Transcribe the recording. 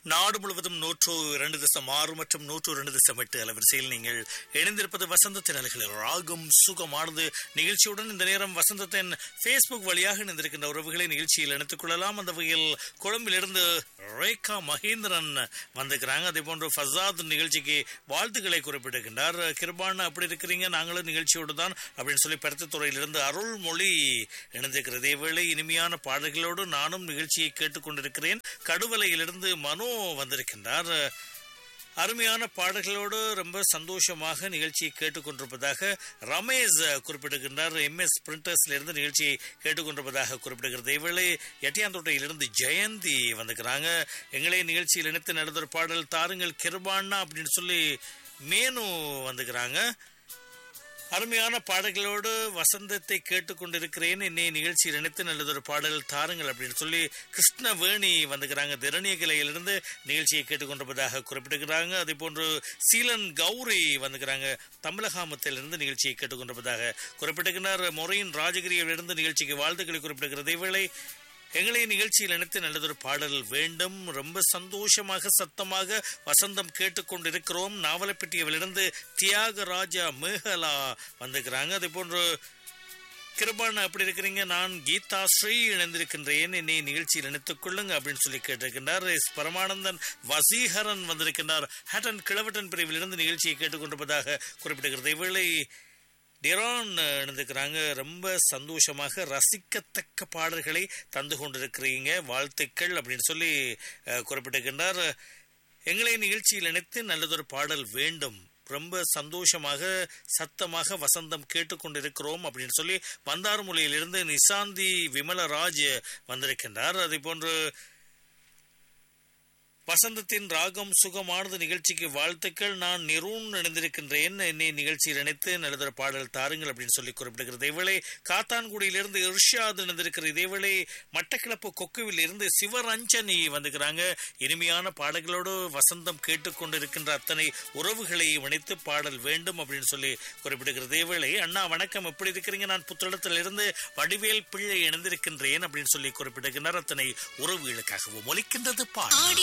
நாடு முழுவதும் நூற்று இரண்டு தசம் ஆறு மற்றும் நூற்று இரண்டு தசம் எட்டு அலைவரிசையில் நீங்கள் இணைந்திருப்பது வசந்தத்தின் அலைகளில் ராகும் சுகமானது நிகழ்ச்சியுடன் இந்த நேரம் வசந்தத்தின் ஃபேஸ்புக் வழியாக இணைந்திருக்கின்ற உறவுகளை நிகழ்ச்சியில் இணைத்துக் கொள்ளலாம் அந்த வகையில் கொழும்பிலிருந்து ரேகா மகேந்திரன் வந்திருக்கிறாங்க அதே போன்று ஃபசாத் நிகழ்ச்சிக்கு வாழ்த்துக்களை குறிப்பிட்டிருக்கின்றார் கிருபான் அப்படி இருக்கிறீங்க நாங்களும் நிகழ்ச்சியோடு தான் அப்படின்னு சொல்லி பருத்தித்துறையிலிருந்து அருள்மொழி இணைந்திருக்கிறது இதேவேளை இனிமையான பாடல்களோடு நானும் நிகழ்ச்சியை கேட்டுக்கொண்டிருக்கிறேன் கடுவலையிலிருந்து மனோ வந்திருக்கின்றார் அருமையான பாடல்களோடு ரொம்ப சந்தோஷமாக நிகழ்ச்சியை கேட்டுக்கொண்டிருப்பதாக ரமேஷ் குறிப்பிடுகின்றார் எம்எஸ் பிரிண்டர்ஸ்ல இருந்து நிகழ்ச்சியை கேட்டுக்கொண்டிருப்பதாக குறிப்பிடுகிறது இவளை எட்டியாந்தோட்டையிலிருந்து ஜெயந்தி வந்துக்கிறாங்க எங்களே நிகழ்ச்சியில் இணைத்து நடந்த ஒரு பாடல் தாருங்கள் கிருபான்னா அப்படின்னு சொல்லி மேனு வந்துக்கிறாங்க அருமையான பாடல்களோடு வசந்தத்தை கேட்டுக்கொண்டிருக்கிறேன் என்னை நிகழ்ச்சியில் நினைத்து நல்லதொரு பாடல் தாருங்கள் அப்படின்னு சொல்லி கிருஷ்ணவேணி வந்துக்கிறாங்க திரணிய கிளையிலிருந்து நிகழ்ச்சியை கேட்டுக்கொண்டிருப்பதாக குறிப்பிடுகிறாங்க அதே போன்று சீலன் கௌரி வந்துக்கிறாங்க தமிழகாமத்திலிருந்து நிகழ்ச்சியை கேட்டுக்கொண்டிருப்பதாக குறிப்பிடுகிறார் மொரையின் ராஜகிரியிலிருந்து நிகழ்ச்சிக்கு வாழ்த்துக்களை குறிப்பிடுகிறது இவளை எங்களை நிகழ்ச்சியில் நினைத்து நல்லதொரு பாடல் வேண்டும் ரொம்ப சந்தோஷமாக சத்தமாக வசந்தம் கேட்டுக்கொண்டிருக்கிறோம் நாவலப்பட்டியவிலிருந்து தியாகராஜா மேகலா வந்துக்கிறாங்க அதே போன்று கிருபான் அப்படி இருக்கிறீங்க நான் கீதா ஸ்ரீ இணைந்திருக்கின்றேன் என்னை நிகழ்ச்சியில் இணைத்துக் கொள்ளுங்க அப்படின்னு சொல்லி கேட்டிருக்கின்றார் எஸ் பரமானந்தன் வசீகரன் வந்திருக்கின்றார் ஹேட்டன் கிழவட்டன் பிரிவிலிருந்து நிகழ்ச்சியை கேட்டுக்கொண்டிருப்பதாக குறிப்பிடுகிறது இவளை டிரான் இணைந்துக்கிறாங்க ரொம்ப சந்தோஷமாக ரசிக்கத்தக்க பாடல்களை தந்து கொண்டிருக்கிறீங்க வாழ்த்துக்கள் அப்படின்னு சொல்லி குறிப்பிட்டிருக்கின்றார் எங்களை நிகழ்ச்சியில் இணைத்து நல்லதொரு பாடல் வேண்டும் ரொம்ப சந்தோஷமாக சத்தமாக வசந்தம் கேட்டுக்கொண்டிருக்கிறோம் அப்படின்னு சொல்லி வந்தார்மொழியிலிருந்து நிசாந்தி விமலராஜ் வந்திருக்கின்றார் அதே போன்று வசந்தத்தின் ராகம் சுகமானது நிகழ்ச்சிக்கு வாழ்த்துக்கள் நான் நிரூன் இணைந்திருக்கின்றேன் என்னை நிகழ்ச்சியில் இணைத்து நடந்த பாடல் தாருங்கள் அப்படின்னு சொல்லி குறிப்பிடுகிறது இவளை காத்தான்குடியிலிருந்து இர்ஷாத் இணைந்திருக்கிற இதேவேளை மட்டக்கிளப்பு கொக்குவில் இருந்து சிவரஞ்சனி வந்துக்கிறாங்க இனிமையான பாடல்களோடு வசந்தம் கேட்டுக்கொண்டிருக்கின்ற அத்தனை உறவுகளை இணைத்து பாடல் வேண்டும் அப்படின்னு சொல்லி குறிப்பிடுகிறது இவளை அண்ணா வணக்கம் எப்படி இருக்கிறீங்க நான் புத்தளத்திலிருந்து வடிவேல் பிள்ளை இணைந்திருக்கின்றேன் அப்படின்னு சொல்லி குறிப்பிடுகின்றார் அத்தனை உறவுகளுக்காகவும் ஒலிக்கின்றது பாடல்